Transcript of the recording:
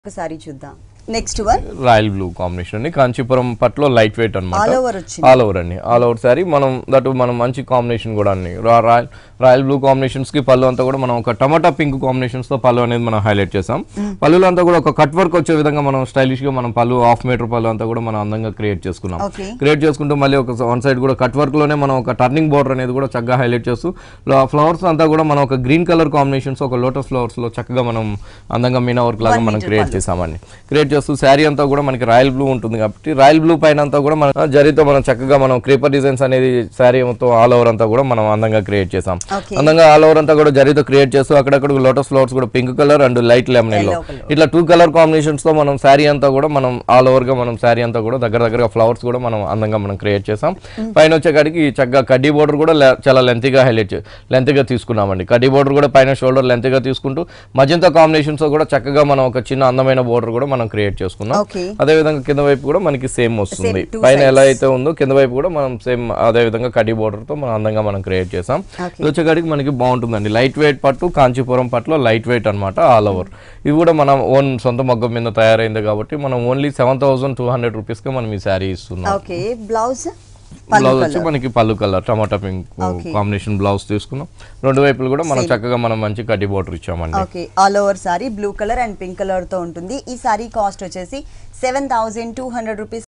ఒకసారి చూద్దాం next one royal blue combination అండి కాంచీపురం పట్లో లైట్ వెయిట్ All అనమాట over వచ్చింది. ఆల్ ఓవర్ అండి ఆల్ ఓవర్ సారీ మనం దట్ మనం మంచి కాంబినేషన్ కూడా అండి రా- రాయల్ రాయల్ బ్లూ కాంబినేషన్స్ కి పళ్ళు అంతా కూడా మనం ఒక టమాటా పింక్ కాంబినేషన్స్ తో పళ్ళు అనేది మనం హైలైట్ చేసాం పళ్ళులో అంతా కూడా ఒక కట్ వర్క్ వచ్చే విధంగా మనం స్టైలిష్ గా మనం పళ్ళు హాఫ్ మీటర్ పళ్ళు అంతా కూడా మనం అందంగా క్రియేట్ చేసుకున్నాం Okay. క్రియేట్ చేసుకుంటూ మళ్ళీ ఒక వన్ సైడ్ కూడా కట్ వర్క్ లోనే మనం ఒక టర్నింగ్ బోర్డర్ అనేది కూడా చక్కగా హైలైట్ చేస్తూ ఫ్లవర్స్ అంతా కూడా మనం ఒక గ్రీన్ కలర్ కాంబినేషన్స్ ఒక లోటస్ ఫ్లవర్స్ లో చక్కగా మనం అందంగా మీనా వర్క్ లాగా One మనం meter క్రియేట్ పళ్ళు. చేసామండి క్రియేట్ చేస్తూ శారీ అంతా కూడా మనకి రాయల్ బ్లూ ఉంటుంది కాబట్టి రాయల్ బ్లూ పైన అంతా కూడా మనం జరితో మనం చక్కగా మనం క్రీపర్ డిజైన్స్ అనేది శారీ మొత్తం ఆల్ ఓవర్ అంతా కూడా మనం అందంగా క్రియేట్ చేసాం Okay. అందంగా ఆల్ ఓవర్ అంతా కూడా జరితో క్రియేట్ చేస్తూ అక్కడక్కడ లోటస్ ఫ్లవర్స్ కూడా pink colour and light lemon yellow Yellow colour. ఇట్లా టూ కలర్ కాంబినేషన్స్ తో మనం శారీ అంతా కూడా మనం ఆల్ ఓవర్ గా మనం శారీ అంతా కూడా దగ్గర దగ్గర ఫ్లవర్స్ కూడా మనం అందంగా మనం క్రియేట్ చేసాం పైన వచ్చేకాడికి చక్కగా కడ్డీ బోర్డర్ కూడా లే- చాలా లెంతీగా హైలైట్ లెంతీగా తీసుకున్నామండి కడ్డీ బోర్డర్ కూడా పైన షోల్డర్ లెంతీగా తీసుకుంటూ మజంతా కాంబినేషన్స్ కూడా చక్కగా మనం ఒక చిన్న అందమైన బోర్డర్ కూడా మనం క్రియేట్ చేసుకున్నాం Okay. అదే విధంగా కింద వైపు కూడా మనకి సేమ్ వస్తుంది two పైన sides. ఎలా అయితే ఉందో కింద వైపు కూడా మనం సేమ్ అదే విధంగా కడ్డీ బోర్డర్ తో మనం అందంగా మనం క్రియేట్ చేసాం Okay. ఇది వచ్చేకాడికి మనకి బాగుంటుందండి లైట్ వెయిట్ పట్టు కాంచీపురం పట్టులో లైట్ వెయిట్ అన్నమాట ఆల్ ఓవర్ ఇది కూడా మనం ఓన్ సొంత మగ్గం మీద తయారైంది కాబట్టి మనం only seven thousand two hundred rupees కి మనం ఈ శారీ ఇస్తున్నాం ఓకే బ్లౌజ్ బ్లౌజ్ వచ్చి మనకి పళ్ళు colour tomato pink Okay. Combination blouse తీసుకున్నాం రెండు వైపులు కూడా మనం చక్కగా మనం మంచి కడ్డీ బోర్డర్ ఇచ్చామండి okay all over sari blue colour and pink colour తో ఉంటుంది ఈ సారీ కాస్ట్ వచ్చేసి seven thousand two hundred rupees